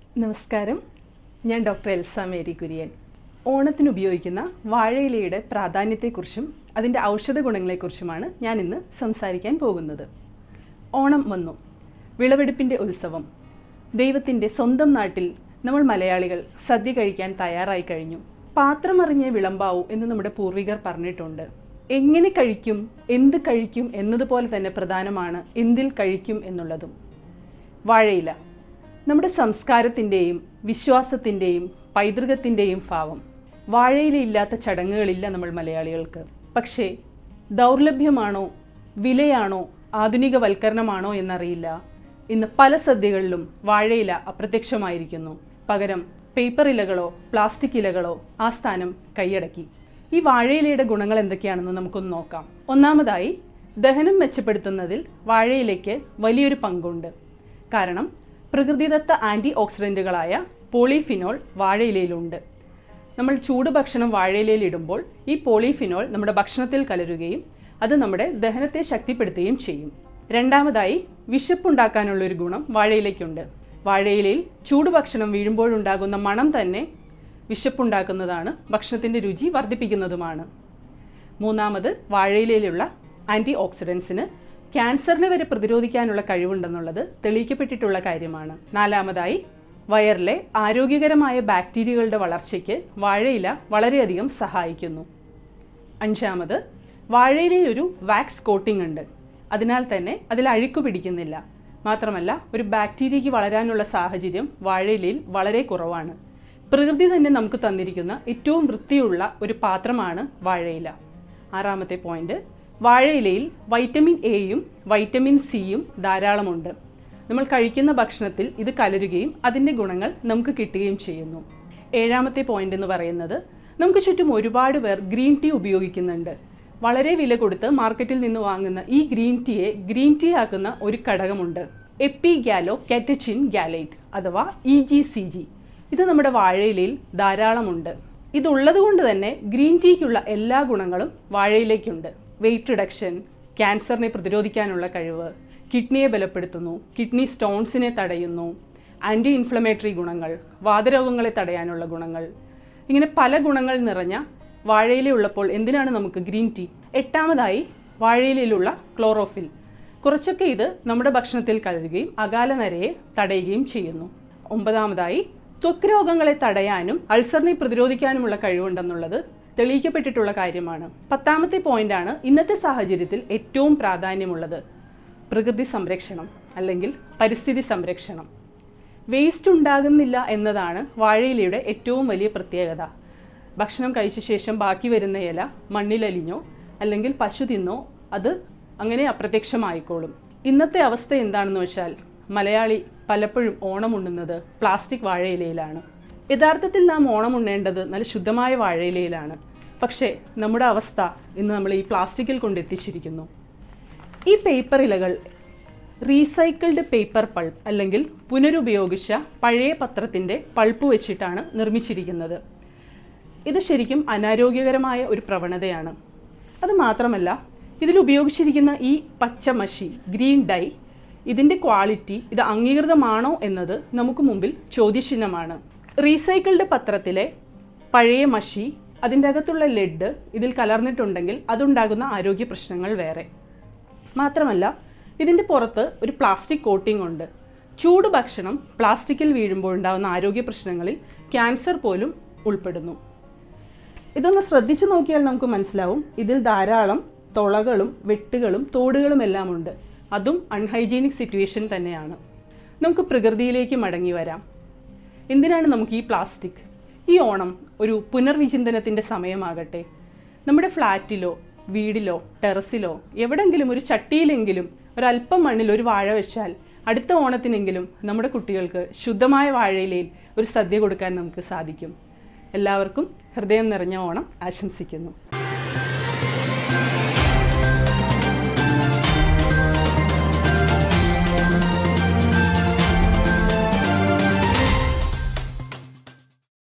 നമസ്കാരം ഞാൻ doctor Elsa Mary Kurian ഓണത്തിന് ഉപയോഗിക്കുന്ന വാഴയിലയുടെ പ്രാധാന്യത്തെക്കുറിച്ചും അതിൻ്റെ ഔഷധ ഗുണങ്ങളെക്കുറിച്ചുമാണ് ഞാൻ ഇന്ന് സംസാരിക്കാൻ പോകുന്നത് ഓണം വന്നു വിളവെടുപ്പിൻ്റെ ഉത്സവം ദൈവത്തിൻ്റെ സ്വന്തം നാട്ടിൽ നമ്മൾ മലയാളികൾ സദ്യ കഴിക്കാൻ തയ്യാറായി കഴിഞ്ഞു പാത്രമറിഞ്ഞേ വിളമ്പാവൂ എന്ന് നമ്മുടെ പൂർവികർ പറഞ്ഞിട്ടുണ്ട് എങ്ങനെ കഴിക്കും എന്ത് കഴിക്കും എന്നതുപോലെ തന്നെ പ്രധാനമാണ് എന്തിൽ കഴിക്കും എന്നുള്ളതും വാഴയില നമ്മുടെ സംസ്കാരത്തിൻ്റെയും വിശ്വാസത്തിൻ്റെയും പൈതൃകത്തിൻ്റെയും ഭാവം വാഴയിലയില്ലാത്ത ചടങ്ങുകളില്ല നമ്മൾ മലയാളികൾക്ക് പക്ഷേ ദൗർലഭ്യമാണോ വിലയാണോ ആധുനികവൽക്കരണമാണോ എന്നറിയില്ല ഇന്ന് പല സദ്യകളിലും വാഴയില അപ്രത്യക്ഷമായിരിക്കുന്നു പകരം പേപ്പർ ഇലകളോ പ്ലാസ്റ്റിക് ഇലകളോ ആ സ്ഥാനം കൈയടക്കി ഈ വാഴയിലയുടെ ഗുണങ്ങൾ എന്തൊക്കെയാണെന്ന് നമുക്കൊന്ന് നോക്കാം ഒന്നാമതായി ദഹനം മെച്ചപ്പെടുത്തുന്നതിൽ വാഴയിലയ്ക്ക് വലിയൊരു പങ്കുണ്ട് കാരണം പ്രകൃതിദത്ത ആൻറ്റി ഓക്സിഡൻറ്റുകളായ പോളിഫിനോൾ വാഴയിലയിലുണ്ട് നമ്മൾ ചൂട് ഭക്ഷണം വാഴയിലയിൽ ഇടുമ്പോൾ ഈ പോളിഫിനോൾ നമ്മുടെ ഭക്ഷണത്തിൽ കലരുകയും അത് നമ്മുടെ ദഹനത്തെ ശക്തിപ്പെടുത്തുകയും ചെയ്യും രണ്ടാമതായി വിശപ്പുണ്ടാക്കാനുള്ളൊരു ഗുണം വാഴയിലയ്ക്കുണ്ട് വാഴയിലയിൽ ചൂട് ഭക്ഷണം വീഴുമ്പോഴുണ്ടാകുന്ന മണം തന്നെ വിശപ്പുണ്ടാക്കുന്നതാണ് ഭക്ഷണത്തിൻ്റെ രുചി വർദ്ധിപ്പിക്കുന്നതുമാണ് മൂന്നാമത് വാഴയിലയിലുള്ള ആൻറ്റി ഓക്സിഡൻസിന് ക്യാൻസറിനെ വരെ പ്രതിരോധിക്കാനുള്ള കഴിവുണ്ടെന്നുള്ളത് തെളിയിക്കപ്പെട്ടിട്ടുള്ള കാര്യമാണ് നാലാമതായി വയറിലെ ആരോഗ്യകരമായ ബാക്ടീരിയകളുടെ വളർച്ചയ്ക്ക് വാഴയില വളരെയധികം സഹായിക്കുന്നു അഞ്ചാമത് വാഴയിലയിൽ ഒരു വാക്സ് കോട്ടിംഗ് ഉണ്ട് അതിനാൽ തന്നെ അതിൽ അഴുക്ക് പിടിക്കുന്നില്ല മാത്രമല്ല ഒരു ബാക്ടീരിയയ്ക്ക് വളരാനുള്ള സാഹചര്യം വാഴയിലയിൽ വളരെ കുറവാണ് പ്രകൃതി തന്നെ നമുക്ക് തന്നിരിക്കുന്ന ഏറ്റവും വൃത്തിയുള്ള ഒരു പാത്രമാണ് വാഴയില ആറാമത്തെ പോയിന്റ് വാഴയിലയിൽ വൈറ്റമിൻ എയും വൈറ്റമിൻ സിയും ധാരാളമുണ്ട് നമ്മൾ കഴിക്കുന്ന ഭക്ഷണത്തിൽ ഇത് കലരുകയും അതിൻ്റെ ഗുണങ്ങൾ നമുക്ക് കിട്ടുകയും ചെയ്യുന്നു ഏഴാമത്തെ പോയിന്റ് എന്ന് പറയുന്നത് നമുക്ക് ചുറ്റും ഒരുപാട് പേർ ഗ്രീൻ ടീ ഉപയോഗിക്കുന്നുണ്ട് വളരെ വില കൊടുത്ത് മാർക്കറ്റിൽ നിന്ന് വാങ്ങുന്ന ഈ ഗ്രീൻ ടീയെ ഗ്രീൻ ടീ ആക്കുന്ന ഒരു ഘടകമുണ്ട് എപ്പി ഗാലോ കാറ്റച്ചിൻ ഗാലൈറ്റ് അഥവാ ഇ ജി സി ജി ഇത് നമ്മുടെ വാഴയിലയിൽ ധാരാളമുണ്ട് ഇതുള്ളത് കൊണ്ട് തന്നെ ഗ്രീൻ ടീക്കുള്ള എല്ലാ ഗുണങ്ങളും വാഴയിലേക്കുണ്ട് വെയിറ്റ് റിഡക്ഷൻ ക്യാൻസറിനെ പ്രതിരോധിക്കാനുള്ള കഴിവ് കിഡ്നിയെ ബലപ്പെടുത്തുന്നു കിഡ്നി സ്റ്റോൺസിനെ തടയുന്നു ആൻറ്റി ഇൻഫ്ലമേറ്ററി ഗുണങ്ങൾ വാതരോഗങ്ങളെ തടയാനുള്ള ഗുണങ്ങൾ ഇങ്ങനെ പല ഗുണങ്ങൾ നിറഞ്ഞ വാഴയില ഉള്ളപ്പോൾ എന്തിനാണ് നമുക്ക് ഗ്രീൻ ടീ എട്ടാമതായി വാഴയിലയിലുള്ള ക്ലോറോഫിൽ കുറച്ചൊക്കെ ഇത് നമ്മുടെ ഭക്ഷണത്തിൽ കലരുകയും അകാല നരയെ തടയുകയും ചെയ്യുന്നു ഒമ്പതാമതായി ത്വക്ക് രോഗങ്ങളെ തടയാനും അൾസറിനെ പ്രതിരോധിക്കാനുമുള്ള കഴിവുണ്ടെന്നുള്ളത് തെളിയിക്കപ്പെട്ടിട്ടുള്ള കാര്യമാണ് പത്താമത്തെ പോയിന്റാണ് ഇന്നത്തെ സാഹചര്യത്തിൽ ഏറ്റവും പ്രാധാന്യമുള്ളത് പ്രകൃതി സംരക്ഷണം അല്ലെങ്കിൽ പരിസ്ഥിതി സംരക്ഷണം വേസ്റ്റ് ഉണ്ടാകുന്നില്ല എന്നതാണ് വാഴയിലയുടെ ഏറ്റവും വലിയ പ്രത്യേകത ഭക്ഷണം കഴിച്ച ശേഷം ബാക്കി വരുന്ന ഇല മണ്ണിലലിഞ്ഞോ അല്ലെങ്കിൽ പശു തിന്നോ അത് അങ്ങനെ അപ്രത്യക്ഷമായിക്കോളും ഇന്നത്തെ അവസ്ഥ എന്താണെന്ന് വെച്ചാൽ മലയാളി പലപ്പോഴും ഓണം ഉണ്ണുന്നത് പ്ലാസ്റ്റിക് വാഴയിലയിലാണ് യഥാർത്ഥത്തിൽ നാം ഓണം ഉണ്ണേണ്ടത് നല്ല ശുദ്ധമായ വാഴയിലയിലാണ് പക്ഷേ നമ്മുടെ അവസ്ഥ ഇന്ന് നമ്മൾ ഈ പ്ലാസ്റ്റിക്കിൽ കൊണ്ടെത്തിച്ചിരിക്കുന്നു ഈ പേപ്പർ ഇലകൾ റീസൈക്കിൾഡ് പേപ്പർ പൾപ്പ് അല്ലെങ്കിൽ പുനരുപയോഗിച്ച പഴയ പത്രത്തിൻ്റെ പൾപ്പ് വെച്ചിട്ടാണ് നിർമ്മിച്ചിരിക്കുന്നത് ഇത് ശരിക്കും അനാരോഗ്യകരമായ ഒരു പ്രവണതയാണ് അത് മാത്രമല്ല ഇതിൽ ഉപയോഗിച്ചിരിക്കുന്ന ഈ പച്ചമഷി ഗ്രീൻ ഡൈ ഇതിൻ്റെ ക്വാളിറ്റി ഇത് അംഗീകൃതമാണോ എന്നത് നമുക്ക് മുമ്പിൽ ചോദ്യചിഹ്നമാണ് റീസൈക്കിൾഡ് പത്രത്തിലെ പഴയ മഷി അതിൻ്റെ അകത്തുള്ള ലെഡ് ഇതിൽ കലർന്നിട്ടുണ്ടെങ്കിൽ അതുണ്ടാകുന്ന ആരോഗ്യ പ്രശ്നങ്ങൾ വേറെ മാത്രമല്ല ഇതിൻ്റെ പുറത്ത് ഒരു പ്ലാസ്റ്റിക് കോട്ടിംഗ് ഉണ്ട് ചൂട് ഭക്ഷണം പ്ലാസ്റ്റിക്കിൽ വീഴുമ്പോൾ ഉണ്ടാകുന്ന ആരോഗ്യ പ്രശ്നങ്ങളിൽ ക്യാൻസർ പോലും ഉൾപ്പെടുന്നു ഇതൊന്ന് ശ്രദ്ധിച്ചു നോക്കിയാൽ നമുക്ക് മനസ്സിലാവും ഇതിൽ ധാരാളം തുളകളും വെട്ടുകളും തോടുകളും എല്ലാം ഉണ്ട് അതും അൺഹൈജീനിക് സിറ്റുവേഷൻ തന്നെയാണ് നമുക്ക് പ്രകൃതിയിലേക്ക് മടങ്ങി വരാം എന്തിനാണ് നമുക്ക് ഈ പ്ലാസ്റ്റിക് ഈ ഓണം ഒരു പുനർവിചിന്തനത്തിൻ്റെ സമയമാകട്ടെ നമ്മുടെ ഫ്ലാറ്റിലോ വീടിലോ ടെറസിലോ എവിടെങ്കിലും ഒരു ചട്ടിയിലെങ്കിലും ഒരല്പം മണ്ണിൽ ഒരു വാഴ വെച്ചാൽ അടുത്ത ഓണത്തിനെങ്കിലും നമ്മുടെ കുട്ടികൾക്ക് ശുദ്ധമായ വാഴയിലയിൽ ഒരു സദ്യ കൊടുക്കാൻ നമുക്ക് സാധിക്കും എല്ലാവർക്കും ഹൃദയം നിറഞ്ഞ ഓണം ആശംസിക്കുന്നു